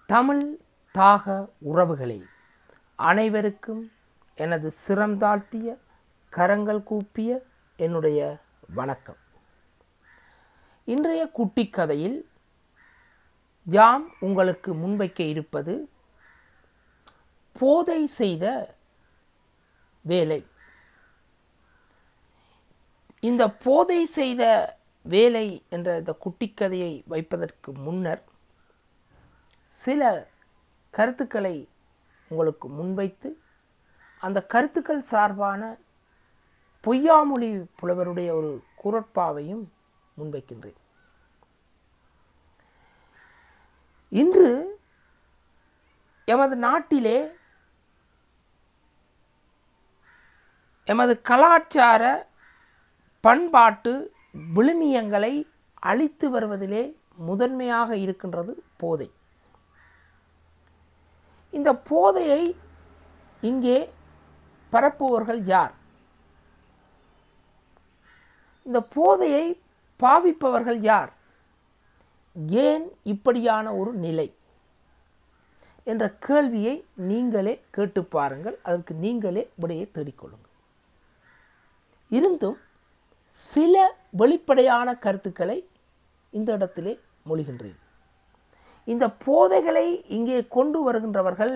தமிழ் தாக உறவுகளே அனைவருக்கும் எனது சிரம் தாழ்த்திய கரங்கள் கூப்பிய என்னுடைய வணக்கம் இன்றைய குட்டி கதையில் யாம் உங்களுக்கு முன்வைக்க இருப்பது போதை செய்த வேலை இந்த போதை செய்த வேலை என்ற இந்த குட்டிக்கதையை வைப்பதற்கு முன்னர் சில கருத்துக்களை உங்களுக்கு முன்வைத்து அந்த கருத்துக்கள் சார்பான பொய்யாமொழி புலவருடைய ஒரு குரட்பாவையும் முன்வைக்கின்றேன் இன்று எமது நாட்டிலே எமது கலாச்சார பண்பாட்டு விழுமியங்களை அழித்து வருவதிலே முதன்மையாக இருக்கின்றது போதை இந்த போதையை இங்கே பரப்புவர்கள் யார் இந்த போதையை பாவிப்பவர்கள் யார் ஏன் இப்படியான ஒரு நிலை என்ற கேள்வியை நீங்களே கேட்டு பாருங்கள் அதற்கு நீங்களே விடையை தேடிக்கொள்ளுங்கள் இருந்தும் சில வெளிப்படையான கருத்துக்களை இந்த இடத்திலே மொழிகின்றேன் இந்த போதைகளை இங்கே கொண்டு வருகின்றவர்கள்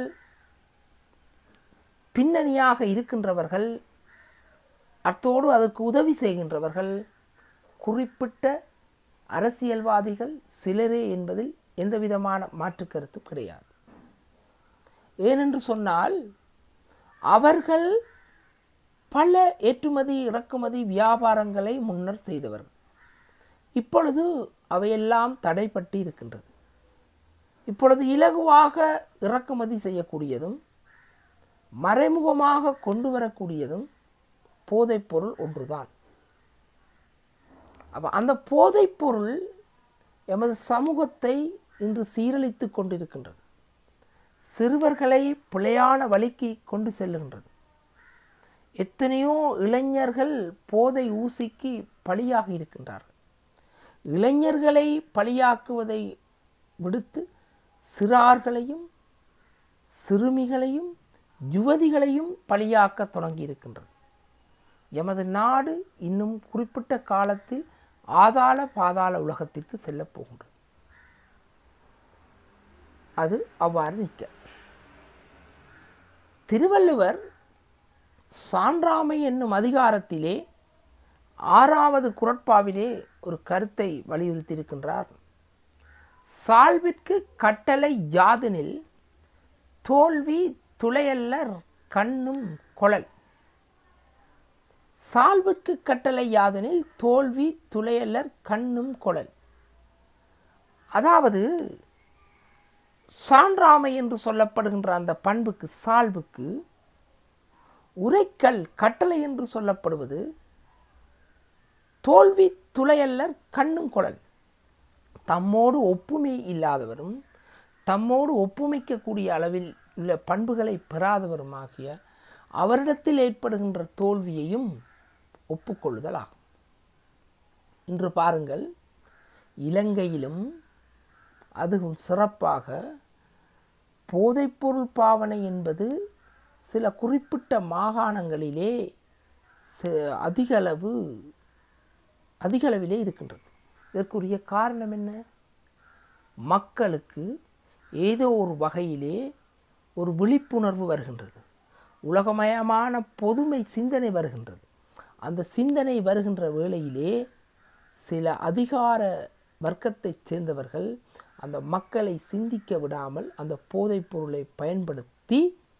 பின்னணியாக இருக்கின்றவர்கள் அத்தோடு அதற்கு உதவி செய்கின்றவர்கள் குறிப்பிட்ட அரசியல்வாதிகள் சிலரே என்பதில் எந்த விதமான மாற்று கருத்து கிடையாது ஏனென்று சொன்னால் அவர்கள் பல ஏற்றுமதி இறக்குமதி வியாபாரங்களை முன்னர் செய்தவர்கள் இப்பொழுது அவையெல்லாம் தடைப்பட்டு இருக்கின்றது இப்பொழுது இலகுவாக இறக்குமதி செய்யக்கூடியதும் மறைமுகமாக கொண்டு வரக்கூடியதும் போதைப்பொருள் ஒன்றுதான் அப்போ அந்த போதைப்பொருள் எமது சமூகத்தை இன்று சீரழித்து கொண்டிருக்கின்றது சிறுவர்களை பிழையான வழிக்கு கொண்டு செல்லுகின்றது எத்தனையோ இளைஞர்கள் போதை ஊசிக்கு பலியாக இருக்கின்றார்கள் இளைஞர்களை பலியாக்குவதை விடுத்து சிறார்களையும் சிறுமிகளையும் யுவதிகளையும் பலியாக்க தொடங்கி இருக்கின்றது எமது நாடு இன்னும் குறிப்பிட்ட காலத்தில் ஆதாள பாதாள உலகத்திற்கு செல்லப் போகின்றது அது அவ்வாறு நிற்க திருவள்ளுவர் சான்றாமை என்னும் அதிகாரத்திலே ஆறாவது குரட்பாவிலே ஒரு கருத்தை வலியுறுத்தியிருக்கின்றார் சால்விற்கு கட்டளை யாதெனில் தோல்வி துளையல்லர் கண்ணும் கொழல் சால்விற்கு கட்டளை யாதெனில் தோல்வி துளையல்லர் கண்ணும் கொழல் அதாவது சான்றாமை என்று சொல்லப்படுகின்ற அந்த பண்புக்கு சால்வுக்கு உரைக்கல் கட்டளை என்று சொல்லப்படுவது தோல்வி துளையல்லர் கண்ணும் குழல் தம்மோடு ஒப்புமை இல்லாதவரும் தம்மோடு ஒப்புமைக்கக்கூடிய அளவில் உள்ள பண்புகளை பெறாதவருமாகிய அவரிடத்தில் ஏற்படுகின்ற தோல்வியையும் ஒப்புக்கொள்ளுதல் ஆகும் இன்று பாருங்கள் இலங்கையிலும் அதுவும் சிறப்பாக போதைப்பொருள் பாவனை என்பது சில குறிப்பிட்ட மாகாணங்களிலே அதிகளவு அதிகளவிலே இருக்கின்றது இதற்குரிய காரணம் என்ன மக்களுக்கு ஏதோ ஒரு வகையிலே ஒரு விழிப்புணர்வு வருகின்றது உலகமயமான பொதுமை சிந்தனை வருகின்றது அந்த சிந்தனை வருகின்ற வேளையிலே சில அதிகார வர்க்கத்தைச் சேர்ந்தவர்கள் அந்த மக்களை சிந்திக்க விடாமல் அந்த போதைப் பொருளை பயன்படுத்தி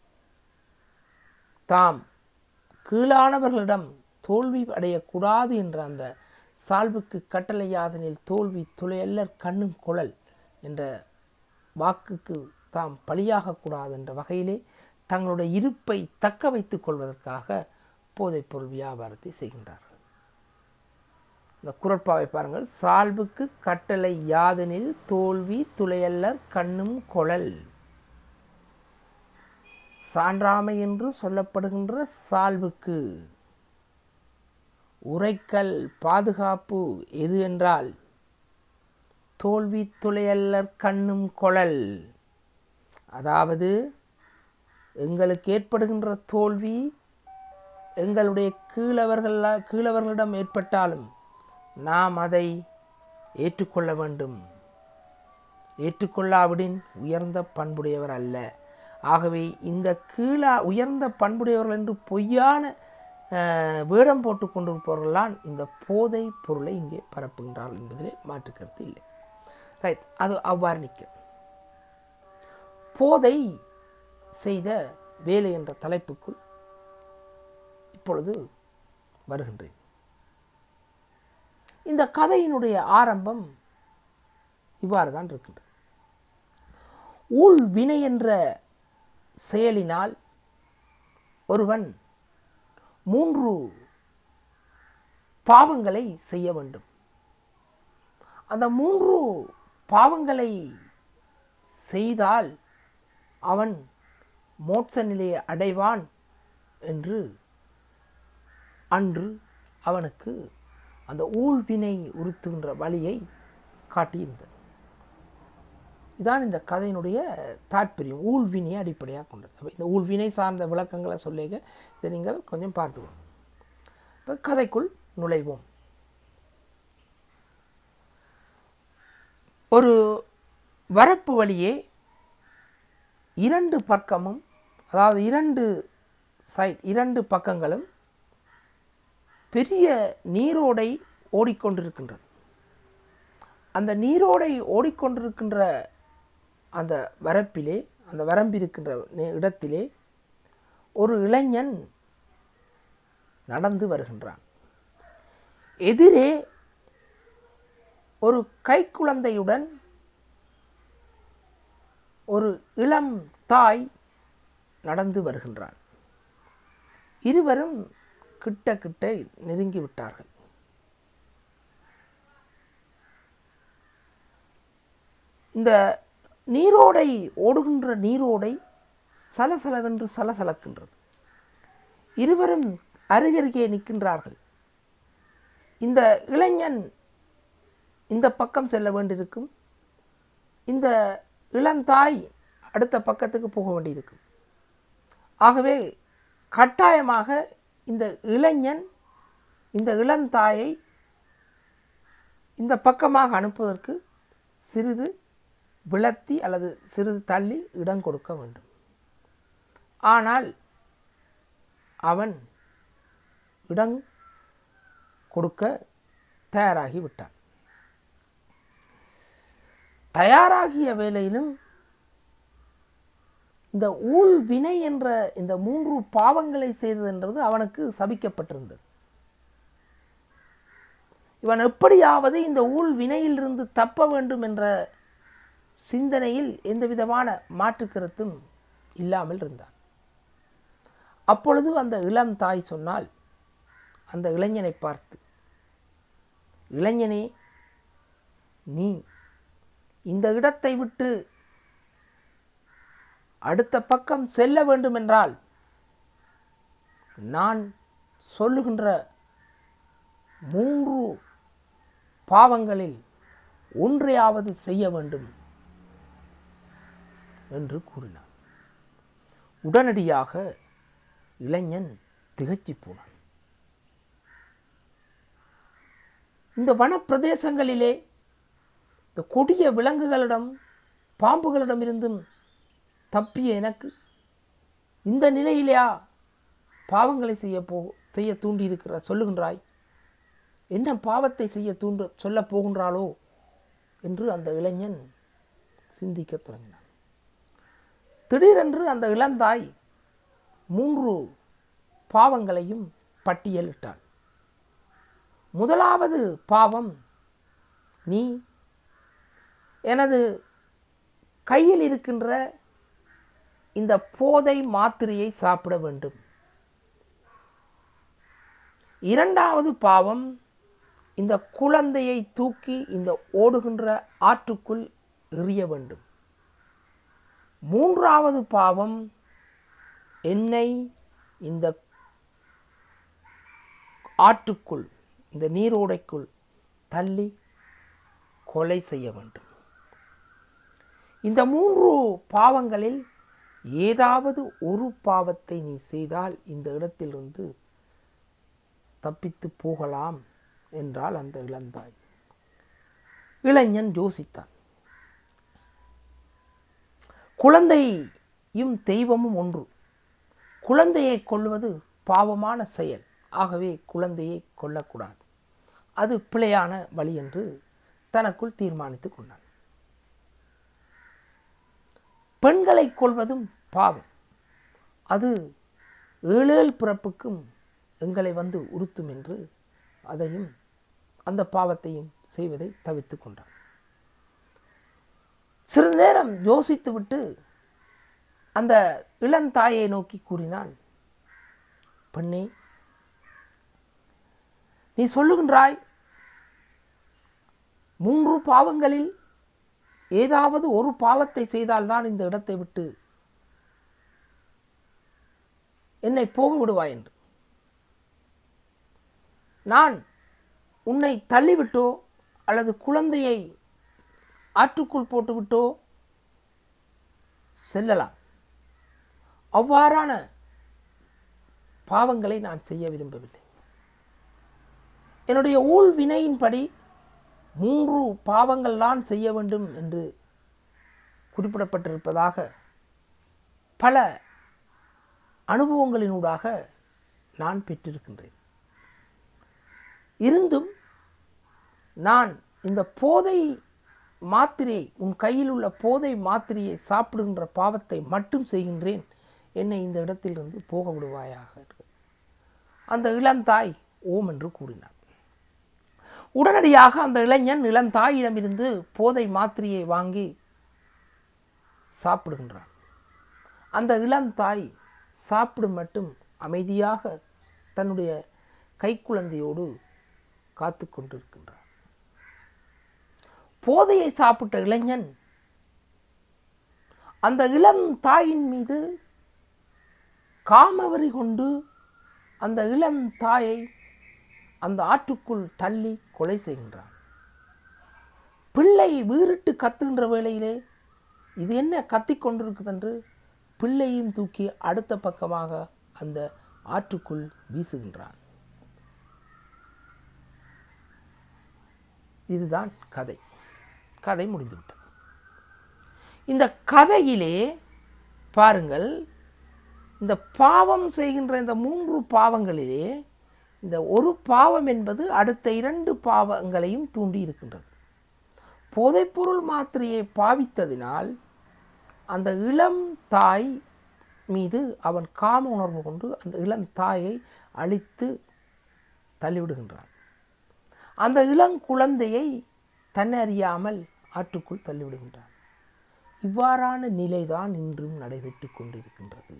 தாம் கீழானவர்களிடம் தோல்வி அடையக்கூடாது என்ற அந்த சால்வுக்கு கட்டளையாதனில் தோல்வி துளையல்லர் கண்ணும் குழல் என்ற வாக்குக்கு தாம் பலியாகக்கூடாது என்ற வகையிலே தங்களுடைய இருப்பை தக்க வைத்துக் கொள்வதற்காக போதைப்பொருள் வியாபாரத்தை செய்கின்றார்கள் இந்த குரட்பாவை பாருங்கள் சால்வுக்கு கட்டளை யாதெனில் தோல்வி துளையல்லர் கண்ணும் கொழல் சான்றாமை என்று சொல்லப்படுகின்ற சால்வுக்கு உரைக்கல் பாதுகாப்பு எது என்றால் தோல்வி துளையல்லர் கண்ணும் கொழல் அதாவது எங்களுக்கு ஏற்படுகின்ற தோல்வி எங்களுடைய கீழவர்கள் கீழவர்களிடம் ஏற்பட்டாலும் நாம் அதை ஏற்றுக்கொள்ள வேண்டும் ஏற்றுக்கொள்ளாவிடின் உயர்ந்த பண்புடையவர் அல்ல ஆகவே இந்த கீழா உயர்ந்த பண்புடையவர்கள் என்று பொய்யான அஹ், வேடம் போட்டு கொண்டிருப்பவர்கள்தான் இந்த போதை பொருளை இங்கே பரப்புகின்றார்கள் என்பதிலே மாற்று கருத்து இல்லை ரைட் அது அவ்வாறு நிற்கும் போதை செய்த வேலை என்ற தலைப்புக்குள் இப்பொழுது வருகின்றேன் இந்த கதையினுடைய ஆரம்பம் இவ்வாறு தான் இருக்கின்றது ஊழ் வினை என்ற செயலினால் ஒருவன் மூன்று பாவங்களை செய்ய வேண்டும் அந்த மூன்று பாவங்களை செய்தால் அவன் மோட்ச நிலையை அடைவான் என்று அன்று அவனுக்கு அந்த ஊழ்வினை உறுத்துகின்ற வழியை காட்டியிருந்தது இதான் இந்த கதையினுடைய தாற்பயம் ஊழ்வினையை அடிப்படையாக கொண்டது அப்ப இந்த ஊழ்வினை சார்ந்த விளக்கங்களை சொல்லிக இதை நீங்கள் கொஞ்சம் பார்த்துக்கணும் இப்போ கதைக்குள் நுழைவோம் ஒரு வரப்பு வழியே இரண்டு பக்கமும் அதாவது இரண்டு சைட் இரண்டு பக்கங்களும் பெரிய நீரோடை ஓடிக்கொண்டிருக்கின்றது அந்த நீரோடை ஓடிக்கொண்டிருக்கின்ற அந்த வரப்பிலே அந்த வரம்பிருக்கின்ற நே- இடத்திலே ஒரு இளைஞன் நடந்து வருகின்றான் எதிரே ஒரு கைக்குழந்தையுடன் ஒரு இளம் தாய் நடந்து வருகின்றான் இருவரும் கிட்ட கிட்ட நெருங்கி விட்டார்கள் இந்த நீரோடை ஓடுகின்ற நீரோடை சலசலவென்று சலசலக்கின்றது இருவரும் அருகருகே நிற்கின்றார்கள் இந்த இளைஞன் இந்த பக்கம் செல்ல வேண்டியிருக்கும் இந்த இளந்தாய் அடுத்த பக்கத்துக்கு போக வேண்டியிருக்கும் ஆகவே கட்டாயமாக இந்த இளைஞன் இந்த இளந்தாயை இந்த பக்கமாக அனுப்புவதற்கு சிறிது விளத்தி அல்லது சிறிது தள்ளி இடம் கொடுக்க வேண்டும் ஆனால் அவன் இடம் கொடுக்க தயாராகி விட்டான் தயாராகிய வேளையிலும் இந்த ஊழ் வினை என்ற இந்த மூன்று பாவங்களை செய்ததென்றது அவனுக்கு சபிக்கப்பட்டிருந்தது இவன் எப்படியாவது இந்த ஊழ் வினையிலிருந்து தப்ப வேண்டும் என்ற சிந்தனையில் எந்த விதமான மாற்று கருத்தும் இல்லாமல் இருந்தான் அப்பொழுது அந்த இளம் தாய் சொன்னால் அந்த இளைஞனை பார்த்து இளைஞனே நீ இந்த இடத்தை விட்டு அடுத்த பக்கம் செல்ல வேண்டுமென்றால் நான் சொல்லுகின்ற மூன்று பாவங்களில் ஒன்றையாவது செய்ய வேண்டும் என்று கூறினான் உடனடியாக இளைஞன் திகச்சு போனான் இந்த வனப்பிரதேசங்களிலே இந்த கொடிய விலங்குகளிடம் பாம்புகளிடமிருந்தும் தப்பிய எனக்கு இந்த நிலையிலேயா பாவங்களை செய்ய போ செய்ய தூண்டியிருக்கிற சொல்லுகின்றாய் என்ன பாவத்தை செய்ய தூண்டு சொல்லப் போகின்றாளோ என்று அந்த இளைஞன் சிந்திக்கத் தொடங்கினான் திடீரென்று அந்த இளந்தாய் மூன்று பாவங்களையும் பட்டியலிட்டாள் முதலாவது பாவம் நீ எனது கையில் இருக்கின்ற இந்த போதை மாத்திரையை சாப்பிட வேண்டும் இரண்டாவது பாவம் இந்த குழந்தையை தூக்கி இந்த ஓடுகின்ற ஆற்றுக்குள் எறிய வேண்டும் மூன்றாவது பாவம் என்னை இந்த ஆற்றுக்குள் இந்த நீரோடைக்குள் தள்ளி கொலை செய்ய வேண்டும் இந்த மூன்று பாவங்களில் ஏதாவது ஒரு பாவத்தை நீ செய்தால் இந்த இடத்திலிருந்து தப்பித்து போகலாம் என்றால் அந்த இளந்தாய் இளைஞன் யோசித்தான் குழந்தையும் தெய்வமும் ஒன்று குழந்தையை கொள்வது பாவமான செயல் ஆகவே குழந்தையை கொல்லக்கூடாது அது பிழையான வழி என்று தனக்குள் தீர்மானித்துக் கொண்டான் பெண்களை கொள்வதும் பாவம் அது ஏழேழு பிறப்புக்கும் எங்களை வந்து உறுத்தும் என்று அதையும் அந்த பாவத்தையும் செய்வதை தவிர்த்து கொண்டான் சிறிது நேரம் யோசித்துவிட்டு அந்த இளந்தாயை நோக்கி கூறினான் பெண்ணே நீ சொல்லுகின்றாய் மூன்று பாவங்களில் ஏதாவது ஒரு பாவத்தை செய்தால்தான் இந்த இடத்தை விட்டு என்னை போக விடுவாய் என்று நான் உன்னை தள்ளிவிட்டோ அல்லது குழந்தையை ஆற்றுக்குள் போட்டுவிட்டோ செல்லலாம் அவ்வாறான பாவங்களை நான் செய்ய விரும்பவில்லை என்னுடைய ஊழ் வினையின்படி மூன்று பாவங்கள் தான் செய்ய வேண்டும் என்று குறிப்பிடப்பட்டிருப்பதாக பல அனுபவங்களினூடாக நான் பெற்றிருக்கின்றேன் இருந்தும் நான் இந்த போதை மாத்திரையை உன் கையில் உள்ள போதை மாத்திரையை சாப்பிடுகின்ற பாவத்தை மட்டும் செய்கின்றேன் என்னை இந்த இடத்திலிருந்து போக விடுவாயாக என்று அந்த இளந்தாய் ஓம் என்று கூறினான் உடனடியாக அந்த இளைஞன் இளந்தாயிடமிருந்து போதை மாத்திரையை வாங்கி சாப்பிடுகின்றான் அந்த இளந்தாய் சாப்பிடும் மட்டும் அமைதியாக தன்னுடைய கைக்குழந்தையோடு காத்து கொண்டிருக்கின்றார் போதையை சாப்பிட்ட இளைஞன் அந்த இளம் தாயின் மீது காமவரி கொண்டு அந்த இளம் தாயை அந்த ஆற்றுக்குள் தள்ளி கொலை செய்கின்றான் பிள்ளை வீறிட்டு கத்துகின்ற வேளையிலே இது என்ன கத்திக் கொண்டிருக்குது என்று பிள்ளையும் தூக்கி அடுத்த பக்கமாக அந்த ஆற்றுக்குள் வீசுகின்றான் இதுதான் கதை கதை முடிந்துவிட்டது இந்த கதையிலே பாருங்கள் இந்த பாவம் செய்கின்ற இந்த மூன்று பாவங்களிலே இந்த ஒரு பாவம் என்பது அடுத்த இரண்டு பாவங்களையும் தூண்டி இருக்கின்றது போதைப்பொருள் மாத்திரையை பாவித்ததினால் அந்த இளம் தாய் மீது அவன் காம உணர்வு கொண்டு அந்த இளம் தாயை அழித்து தள்ளிவிடுகின்றான் அந்த இளங்குழந்தையை தன்னை அறியாமல் ஆற்றுக்குள் தள்ளிவிடுகின்றான் இவ்வாறான நிலைதான் இன்றும் நடைபெற்று கொண்டிருக்கின்றது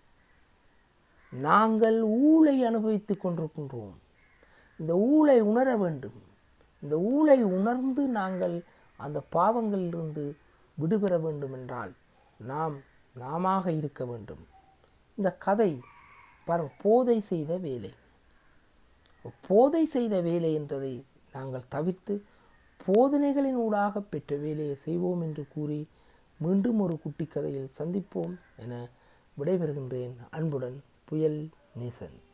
நாங்கள் ஊழை அனுபவித்துக் கொண்டிருக்கின்றோம் இந்த ஊழை உணர வேண்டும் இந்த ஊழை உணர்ந்து நாங்கள் அந்த பாவங்களிலிருந்து விடுபெற வேண்டும் என்றால் நாம் நாமாக இருக்க வேண்டும் இந்த கதை பாருங்க போதை செய்த வேலை போதை செய்த வேலை என்றதை நாங்கள் தவிர்த்து போதனைகளின் ஊடாக பெற்ற வேலையை செய்வோம் என்று கூறி மீண்டும் ஒரு குட்டி கதையில் சந்திப்போம் என விடைபெறுகின்றேன் அன்புடன் புயல் நேசன்